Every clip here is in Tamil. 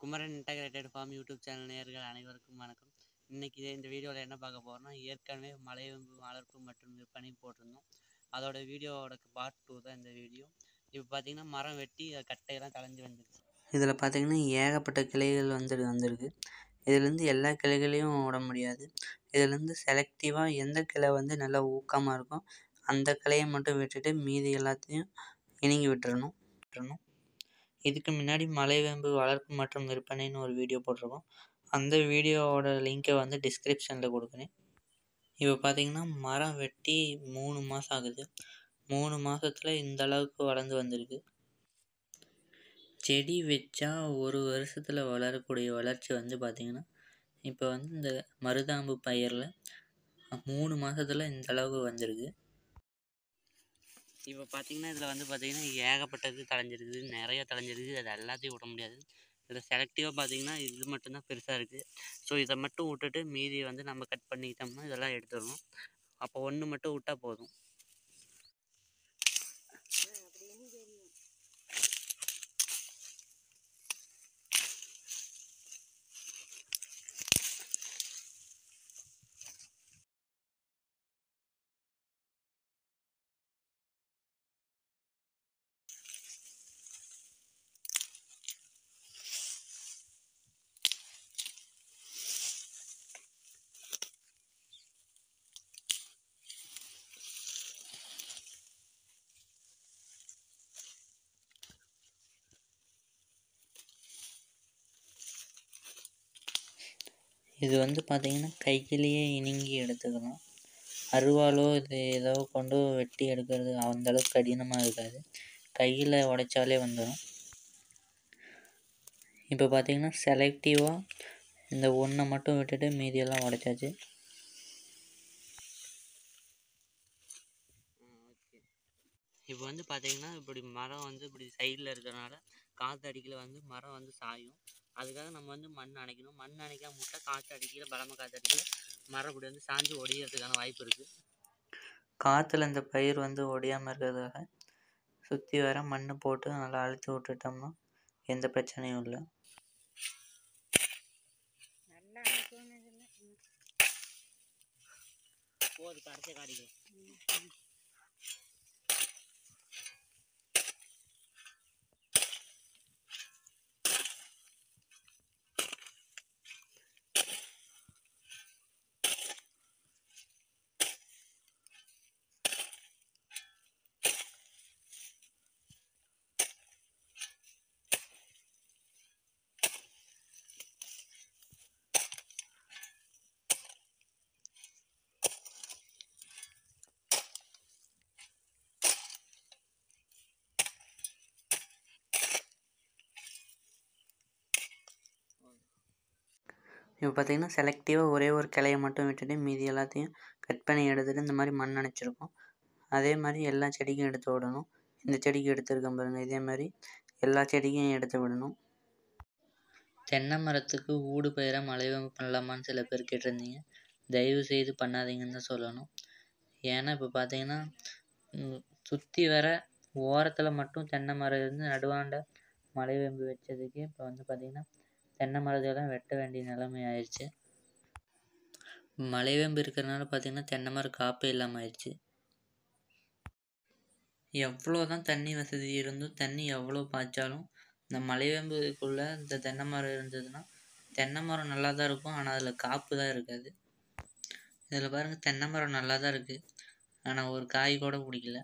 Kumaran integrated farm YouTube channel நேயர்கள் அனைவருக்கும் வணக்கம் இன்றைக்கி இந்த வீடியோவில் என்ன பார்க்க போகிறோம்னா ஏற்கனவே மலையம்பு வளர்ப்பு மற்றும் விற்பனை போட்டிருந்தோம் அதோட வீடியோவோட பார்ட் டூ தான் இந்த வீடியோ இப்போ பார்த்தீங்கன்னா மரம் வெட்டி அது கட்டையெல்லாம் கலைஞ்சு வந்துருச்சு இதில் பார்த்தீங்கன்னா ஏகப்பட்ட கிளைகள் வந்து வந்திருக்கு இதுலேருந்து எல்லா கிளைகளையும் விட முடியாது இதுலேருந்து செலக்டிவாக எந்த கிளை வந்து நல்லா ஊக்கமாக இருக்கோ அந்த கிளையை மட்டும் விட்டுட்டு மீதி எல்லாத்தையும் இணங்கி விட்டுறணும் விட்டுறணும் இதுக்கு முன்னாடி மலைவேம்பு வளர்ப்பு மற்றும் விற்பனைன்னு ஒரு வீடியோ போட்டிருக்கோம் அந்த வீடியோவோட லிங்க்கை வந்து டிஸ்கிரிப்ஷனில் கொடுக்குறேன் இப்போ பார்த்தீங்கன்னா மரம் வெட்டி மூணு மாதம் ஆகுது மூணு மாதத்தில் இந்த அளவுக்கு வளர்ந்து வந்திருக்கு செடி வச்சா ஒரு வருஷத்தில் வளரக்கூடிய வளர்ச்சி வந்து பார்த்திங்கன்னா இப்போ வந்து இந்த மருதாம்பு பயிரில் மூணு மாதத்தில் இந்த அளவுக்கு வந்திருக்கு இப்போ பார்த்தீங்கன்னா இதில் வந்து பார்த்தீங்கன்னா ஏகப்பட்டது தலைஞ்சிருக்குது நிறைய தலைஞ்சிருக்குது அது எல்லாத்தையும் விட முடியாது இதில் செலக்டிவாக பார்த்தீங்கன்னா இது மட்டும்தான் பெருசாக இருக்குது ஸோ இதை மட்டும் விட்டுட்டு மீதி வந்து நம்ம கட் பண்ணிக்கிட்டோம்னா இதெல்லாம் எடுத்துடணும் அப்போ ஒன்று மட்டும் விட்டால் போதும் இது வந்து பார்த்திங்கன்னா கையிலேயே இணுங்கி எடுத்துக்கலாம் அருவாலோ இது ஏதோ கொண்டு வெட்டி எடுக்கிறது அந்த அளவுக்கு கடினமாக இருக்காது கையில் உடைச்சாலே வந்துடும் இப்போ பார்த்தீங்கன்னா செலக்டிவாக இந்த ஒன்றை மட்டும் விட்டுட்டு மீதியெல்லாம் உடைச்சாச்சு இப்போ வந்து பார்த்தீங்கன்னா இப்படி மரம் வந்து இப்படி சைடில் இருக்கிறனால காற்று அடிக்கல வந்து மரம் வந்து சாயும் அதுக்காக நம்ம வந்து மண் அணைக்கணும் மண் அணைக்காம விட்டால் காற்று அடிக்கல பலமாக காற்று அடிக்கல மரம் இப்படி வந்து சாஞ்சு ஒடியறதுக்கான வாய்ப்பு இருக்குது காற்றுல இந்த பயிர் வந்து ஒடியாமல் இருக்கிறதுக்காக சுற்றி வர மண் போட்டு நல்லா அழுத்தி விட்டுட்டோம்னா எந்த பிரச்சனையும் இல்லை போது கடைசி காடிக்கும் இப்போ பார்த்தீங்கன்னா செலக்டிவாக ஒரே ஒரு கிளையை மட்டும் விட்டுட்டு மீதி எல்லாத்தையும் கட் பண்ணி எடுத்துகிட்டு இந்த மாதிரி மண் அணைச்சிருக்கோம் அதே மாதிரி எல்லா செடிக்கும் எடுத்து விடணும் இந்த செடிக்கு எடுத்துருக்கோம் பாருங்கள் இதே மாதிரி எல்லா செடிக்கும் எடுத்து விடணும் தென்னை மரத்துக்கு ஊடு பயிர மலைவம்பு பண்ணலாமான்னு சில பேர் கேட்டிருந்தீங்க தயவு செய்து பண்ணாதீங்கன்னு தான் சொல்லணும் ஏன்னா இப்போ பார்த்தீங்கன்னா சுற்றி வர ஓரத்தில் மட்டும் தென்னை மரம் இருந்து நடுவாண்ட மலைவேம்பு வச்சதுக்கு இப்போ வந்து பார்த்திங்கன்னா தென்னை மரத்தெல்லாம் வெட்ட வேண்டிய நிலைமை ஆயிடுச்சு மலைவேம்பு இருக்கிறனால பார்த்திங்கன்னா தென்னை மரம் காப்பே இல்லாமல் ஆயிடுச்சு எவ்வளோ தான் தண்ணி வசதி இருந்தும் தண்ணி எவ்வளோ பாய்ச்சாலும் இந்த மலைவேம்புக்குள்ளே இந்த தென்னை மரம் இருந்ததுன்னா தென்னை மரம் நல்லா தான் இருக்கும் ஆனால் அதில் காப்பு தான் இருக்காது இதில் பாருங்கள் தென்னை மரம் நல்லா தான் இருக்குது ஆனால் ஒரு காய் கூட பிடிக்கல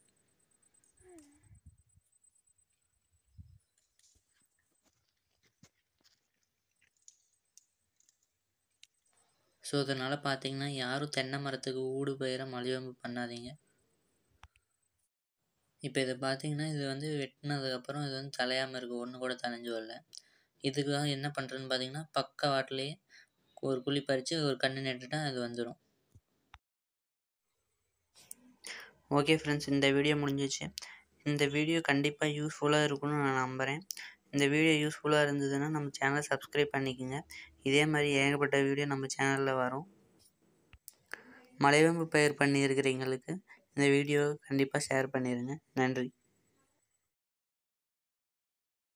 ஸோ அதனால் பார்த்தீங்கன்னா யாரும் தென்னை மரத்துக்கு ஊடு பயிர மலைவேம்பு பண்ணாதீங்க இப்போ இதை பார்த்தீங்கன்னா இது வந்து வெட்டினதுக்கப்புறம் இது வந்து தலையாமல் இருக்குது ஒன்று கூட தலைஞ்சு வரல இதுக்காக என்ன பண்ணுறதுன்னு பார்த்தீங்கன்னா பக்க வாட்டிலேயே ஒரு குழி பறித்து ஒரு கன்று நட்டுட்டா அது வந்துடும் ஓகே ஃப்ரெண்ட்ஸ் இந்த வீடியோ முடிஞ்சிச்சு இந்த வீடியோ கண்டிப்பாக யூஸ்ஃபுல்லாக இருக்கும்னு நான் நம்புகிறேன் இந்த வீடியோ யூஸ்ஃபுல்லாக இருந்ததுன்னா நம்ம சேனலை சப்ஸ்கிரைப் பண்ணிக்கோங்க இதே மாதிரி ஏகப்பட்ட வீடியோ நம்ம சேனலில் வரும் மலைவேம்பு பயிர் பண்ணியிருக்கிறவங்களுக்கு இந்த வீடியோ கண்டிப்பாக ஷேர் பண்ணிடுங்க நன்றி